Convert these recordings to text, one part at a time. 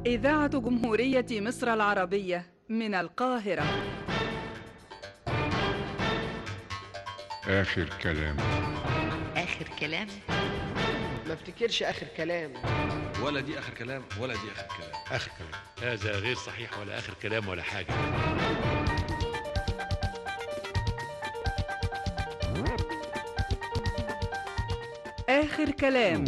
إذاعة جمهورية مصر العربية من القاهرة آخر كلام آخر كلام ما افتكرش اخر كلام ولا دي اخر كلام ولا دي اخر كلام آخر كلام هذا غير صحيح ولا آخر كلام ولا حاجة آخر كلام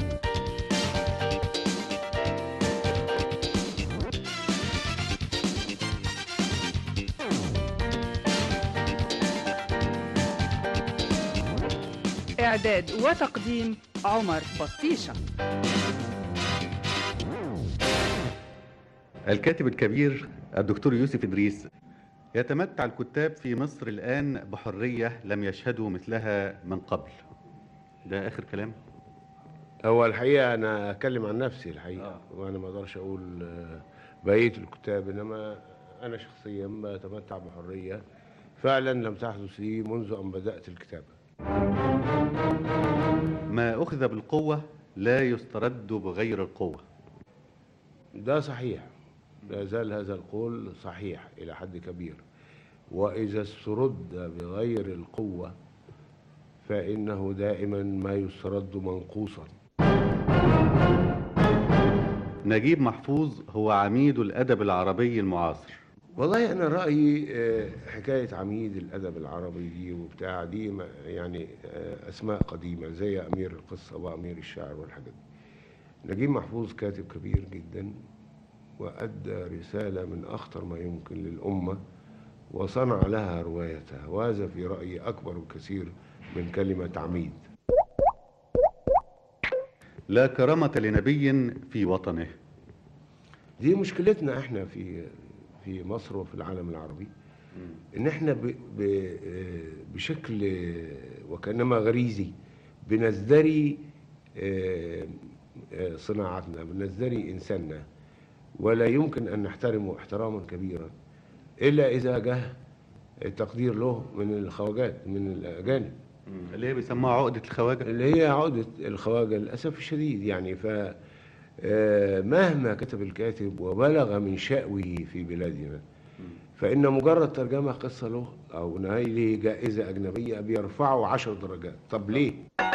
إعداد وتقديم عمر بطيشة الكاتب الكبير الدكتور يوسف إدريس يتمتع الكتاب في مصر الآن بحرية لم يشهدوا مثلها من قبل ده آخر كلام هو الحقيقه انا اتكلم عن نفسي الحقيقه آه. وانا ما اقدرش اقول آه، بقيه الكتاب انما انا شخصيا بتمتع بحريه فعلا لم تحدث لي منذ ان بدات الكتابه ما أخذ بالقوة لا يسترد بغير القوة ده صحيح لا زال هذا القول صحيح الى حد كبير واذا استرد بغير القوه فانه دائما ما يسترد منقوصا نجيب محفوظ هو عميد الأدب العربي المعاصر والله انا رايي آه، حكايه عميد الادب العربي دي وبتاع دي ما- يعني آه، اسماء قديمه زي امير القصه وامير الشعر والحاجات دي نجيب محفوظ كاتب كبير جدا وادى رساله من اخطر ما يمكن للامه وصنع لها روايتها وهذا في رايي اكبر بكثير من كلمه عميد لا كرامة لنبي في وطنه دي مشكلتنا احنا في في مصر وفي العالم العربي ان احنا ب ب بشكل وكانما غريزي بنزدري آه، آه، صناعتنا بنزدري انساننا ولا يمكن ان نحترمه احتراما كبيرا الا اذا جه التقدير له من الخواجات من الاجانب اللي هي بيسموها عقدة الخواجة اللي هي عقدة الخواجة للأسف الشديد يعني ف آه، مهما كتب الكاتب وبلغ من شأوه في بلادنا فإن مجرد ترجمة قصة له أو نايله جائزة أجنبية بيرفعه عشر درجات طب ليه؟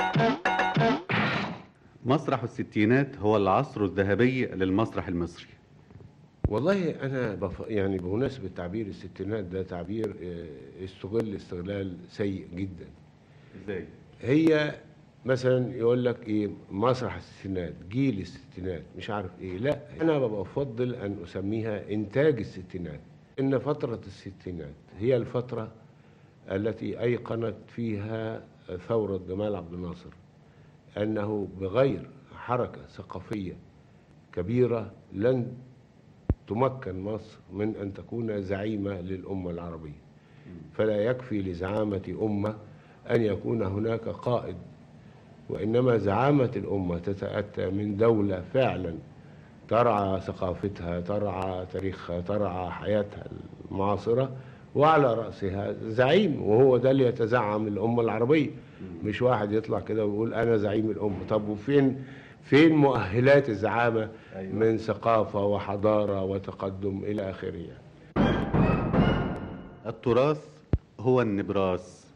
مسرح الستينات هو العصر الذهبي للمسرح المصري والله أنا بف... يعني بمناسبة تعبير الستينات ده تعبير آه، استغل استغلال سيء جدا ازاي هي مثلا يقول لك ايه مسرح الستينات جيل الستينات مش عارف ايه لا انا ببقى افضل ان اسميها انتاج الستينات ان فتره الستينات هي الفتره التي ايقنت فيها ثوره جمال عبد الناصر انه بغير حركه ثقافيه كبيره لن تمكن مصر من ان تكون زعيمه للامه العربيه فلا يكفي لزعامه امه ان يكون هناك قائد وانما زعامه الامه تتاتى من دوله فعلا ترعى ثقافتها ترعى تاريخها ترعى حياتها المعاصره وعلى راسها زعيم وهو ده اللي يتزعم الامه العربيه مش واحد يطلع كده ويقول انا زعيم الامه طب وفين فين مؤهلات الزعامه أيوة. من ثقافه وحضاره وتقدم الى اخره يعني. التراث هو النبراس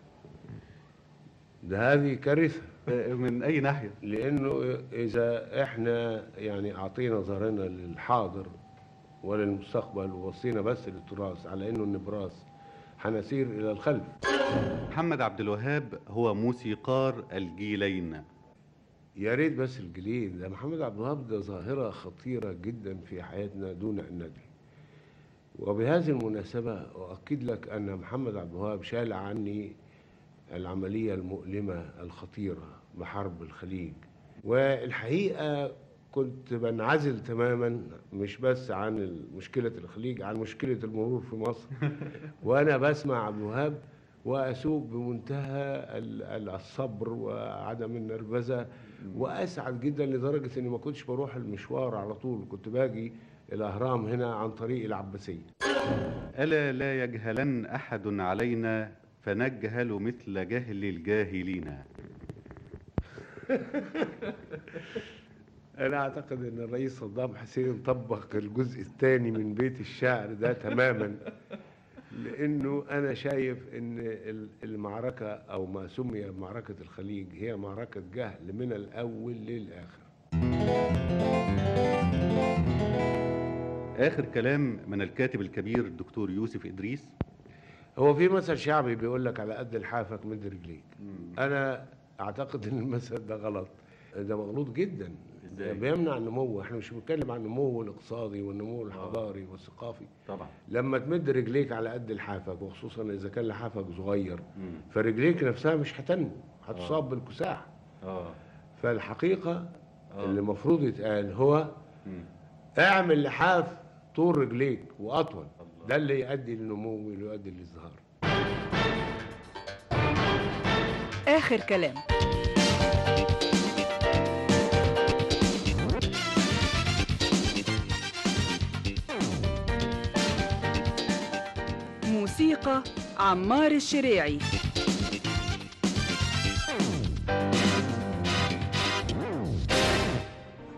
ده هذه كارثه من أي ناحية لانه اذا احنا يعني اعطينا ظهرنا للحاضر وللمستقبل ووصينا بس للتراث على انه النبراس هنسير الى الخلف محمد عبد الوهاب هو موسيقار الجيلين يا ريت بس الجيلين ده محمد عبد الوهاب ده ظاهره خطيره جدا في حياتنا دون ان ندري وبهذه المناسبه اؤكد لك ان محمد عبد الوهاب شال عني العمليه المؤلمه الخطيره بحرب الخليج والحقيقه كنت بنعزل تماما مش بس عن مشكله الخليج عن مشكله المرور في مصر وانا بسمع عبد الوهاب واسوق بمنتهى ال- ال- الصبر وعدم النرفزه واسعد جدا لدرجه اني ما كنتش بروح المشوار على طول كنت باجي الاهرام هنا عن طريق العباسيه ألا لا يجهلن أحد علينا فنجهل مثل جهل الجاهلين انا اعتقد ان الرئيس صدام حسين طبق الجزء الثاني من بيت الشعر ده تماما لانه انا شايف ان ال- المعركه او ما سمي معركه الخليج هي معركه جهل من الاول للاخر آخر كلام من الكاتب الكبير الدكتور يوسف إدريس هو في مثل شعبي بيقول لك على قد لحافك مد رجليك انا اعتقد ان المثل ده غلط ده مغلوط جدا إزاي؟ بيمنع النمو احنا مش بنتكلم عن النمو الاقتصادي والنمو الحضاري والثقافي طبعا لما تمد رجليك على قد لحافك وخصوصا اذا كان لحافك صغير فرجليك نفسها مش هتنمو هتصاب بالكساح اه فالحقيقه اللي المفروض يتقال هو اعمل لحاف طول رجليك واطول ده اللي يؤدي للنمو واللي يؤدي للازدهار آخر كلام موسيقى عمار الشريعي